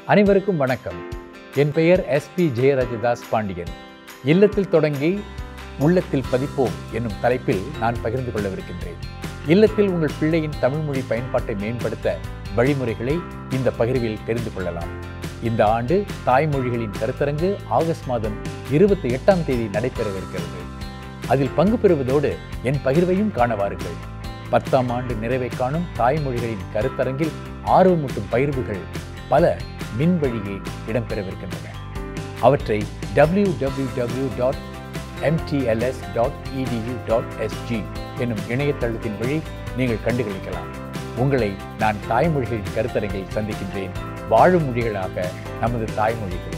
அனைவருக்கும் வணக்கம் என் பெயர் எஸ்பி ஜெயராஜதாஸ் பாண்டியன் இல்லத்தில் தொடங்கி உள்ளத்தில் பதிப்போம் என்னும் தலைப்பில் நான் பகிர்ந்து கொள்ளவிருக்கின்றேன் இல்லத்தில் உங்கள் பிள்ளையின் தமிழ் மொழி பயன்பாட்டை மேம்படுத்த வழிமுறைகளை இந்த பகிர்வில் தெரிந்து கொள்ளலாம் இந்த ஆண்டு தாய்மொழிகளின் கருத்தரங்கு ஆகஸ்ட் மாதம் இருபத்தி எட்டாம் தேதி நடைபெறவிருக்கிறது அதில் பங்கு பெறுவதோடு என் பகிர்வையும் காண வாருங்கள் பத்தாம் ஆண்டு நிறைவை காணும் தாய்மொழிகளின் கருத்தரங்கில் ஆர்வமூட்டும் பகிர்வுகள் பல மின்வழியே இடம்பெறவிருக்கின்றன அவற்றை W W W dot MDLS dot EDU dot SG என்னும் இணையதளத்தின் வழி நீங்கள் கண்டுகளிக்கலாம் உங்களை நான் தாய்மொழிகளின் கருத்தரங்கில் சந்திக்கின்றேன் வாழும் மொழிகளாக நமது தாய்மொழிகள்